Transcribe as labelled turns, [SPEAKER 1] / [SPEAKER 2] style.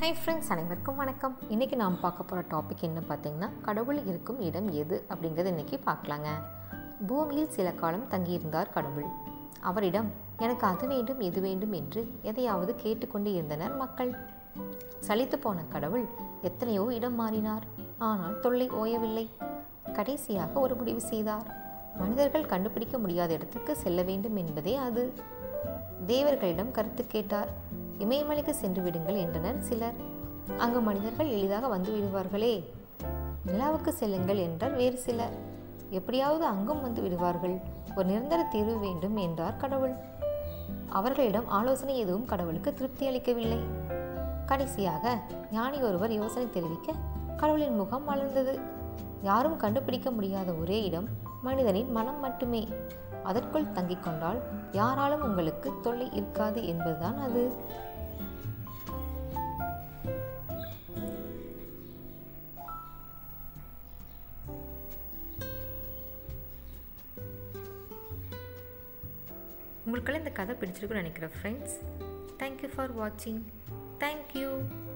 [SPEAKER 1] hi friends அனைவருக்கும் வணக்கம் இன்றைக்கி நாம் பார்க்க போகிற டாபிக் என்ன பார்த்தீங்கன்னா கடவுள் இருக்கும் இடம் எது அப்படிங்கிறத இன்றைக்கி பார்க்கலாங்க பூமியில் சில காலம் தங்கியிருந்தார் கடவுள் அவரிடம் எனக்கு அது வேண்டும் இது வேண்டும் என்று எதையாவது கேட்டுக்கொண்டு இருந்தனர் மக்கள் சலித்து போன கடவுள் எத்தனையோ இடம் மாறினார் ஆனால் தொல்லை ஓயவில்லை கடைசியாக ஒரு முடிவு செய்தார் மனிதர்கள் கண்டுபிடிக்க முடியாத இடத்துக்கு செல்ல வேண்டும் என்பதே அது தேவர்களிடம் கருத்து கேட்டார் இமயமலைக்கு சென்று விடுங்கள் என்றனர் சிலர் அங்கு மனிதர்கள் எளிதாக வந்து விடுவார்களே நிலாவுக்கு செல்லுங்கள் என்றார் வேறு சிலர் எப்படியாவது அங்கும் வந்து விடுவார்கள் ஒரு நிரந்தர தீர்வு வேண்டும் என்றார் கடவுள் அவர்களிடம் ஆலோசனை எதுவும் கடவுளுக்கு திருப்தி அளிக்கவில்லை கடைசியாக ஞானி ஒருவர் யோசனை தெரிவிக்க கடவுளின் முகம் மலர்ந்தது யாரும் கண்டுபிடிக்க முடியாத ஒரே இடம் மனிதனின் மனம் மட்டுமே அதற்குள் தங்கிக் கொண்டால் யாராலும் உங்களுக்கு தொல்லை இருக்காது என்பதுதான் அது உங்களுக்கெல்லாம் இந்த கதை பிடிச்சிருக்குன்னு நினைக்கிறேன் ஃப்ரெண்ட்ஸ் தேங்க்யூ ஃபார் வாட்சிங் தேங்க்யூ